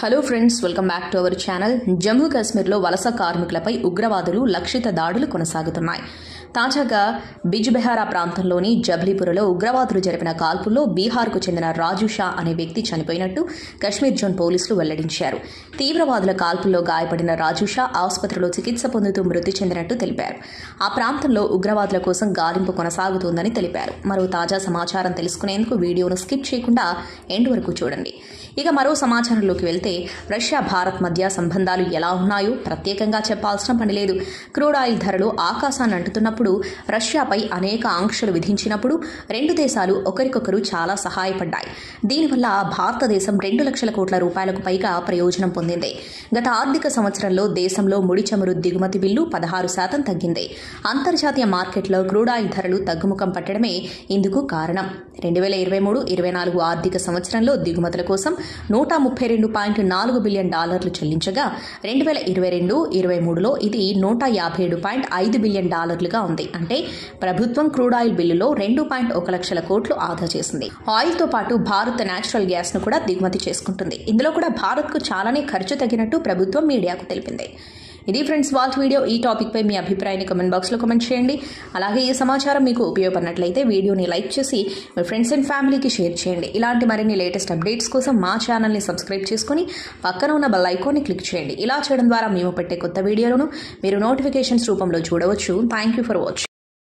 hello friends welcome back to our channel Jammu కాశ్మీర్లో వలస కార్మికులపై ఉగ్రవాదులు లక్షిత దాడులు కొనసాగుతున్నాయి తాజాగా బిజ్బెహారా ప్రాంతంలోని జబ్లీపురలో ఉగ్రవాదులు జరిపిన కాల్పుల్లో బీహార్కు చెందిన రాజు షా అనే వ్యక్తి చనిపోయినట్టు కశ్మీర్ జోన్ పోలీసులు వెల్లడించారు తీవ్రవాదుల కాల్పుల్లో గాయపడిన రాజు షా ఆసుపత్రిలో చికిత్స పొందుతూ మృతి చెందినట్టు తెలిపారు ఆ ప్రాంతంలో ఉగ్రవాదుల కోసం గాలింపు కొనసాగుతోందని తెలిపారు మరో తాజా సమాచారం తెలుసుకునేందుకు వీడియోను స్కిప్ చేయకుండా ఎండ్ వరకు చూడండి ఇక మరో సమాచారంలోకి వెళ్తే రష్యా భారత్ మధ్య సంబంధాలు ఎలా ఉన్నాయో ప్రత్యేకంగా చెప్పాల్సిన పని లేదు క్రూడ్ ఆయిల్ ధరలు ఆకాశాన్ని అంటుతున్నప్పుడు రష్యాపై అనేక ఆంక్షలు విధించినప్పుడు రెండు దేశాలు ఒకరికొకరు చాలా సహాయపడ్డాయి దీనివల్ల భారతదేశం రెండు లక్షల కోట్ల రూపాయలకు పైగా ప్రయోజనం పొందింది గత ఆర్థిక సంవత్సరంలో దేశంలో ముడి చమురు దిగుమతి బిల్లు పదహారు శాతం తగ్గింది అంతర్జాతీయ మార్కెట్లో క్రూడ్ ఆయిల్ ధరలు తగ్గుముఖం పట్టడమే ఇందుకు కారణం రెండు వేల ఇరవై మూడు ఇరవై నాలుగు ఆర్థిక సంవత్సరంలో దిగుమతుల కోసం నూట ముప్పై రెండు పాయింట్ నాలుగు బిలియన్ డాలర్లు చెల్లించగా రెండు వేల ఇరవై రెండు ఇరవై మూడులో ఇది నూట యాభై ఏడు పాయింట్ ఐదు బిలియన్ డాలర్లుగా ఉంది అంటే ప్రభుత్వం క్రూడ్ ఆయిల్ బిల్లులో రెండు పాయింట్ ఒక లక్షల కోట్లు ఆదా చేసింది ఆయిల్తో పాటు భారత్ నేచురల్ గ్యాస్ ను కూడా దిగుమతి చేసుకుంటుంది ఇందులో కూడా భారత్కు చాలానే ఖర్చు తగ్గినట్టు ప్రభుత్వం మీడియాకు తెలిపింది ఇది ఫ్రెండ్స్ వాచ్ వీడియో ఈ టాపిక్ పై మీ అభిప్రాయాన్ని కమెంట్ బాక్స్లో కమెంట్ చేయండి అలాగే ఈ సమాచారం మీకు ఉపయోగపడినట్లయితే వీడియోని లైక్ చేసి మీ ఫ్రెండ్స్ అండ్ ఫ్యామిలీకి షేర్ చేయండి ఇలాంటి మరిన్ని లేటెస్ట్ అప్డేట్స్ కోసం మా ఛానల్ని సబ్స్క్రైబ్ చేసుకుని పక్కన ఉన్న బెల్ ఐకాన్ని క్లిక్ చేయండి ఇలా చేయడం ద్వారా మేము పెట్టే కొత్త వీడియోలను మీరు నోటిఫికేషన్స్ రూపంలో చూడవచ్చు థ్యాంక్ యూ ఫర్ వాచింగ్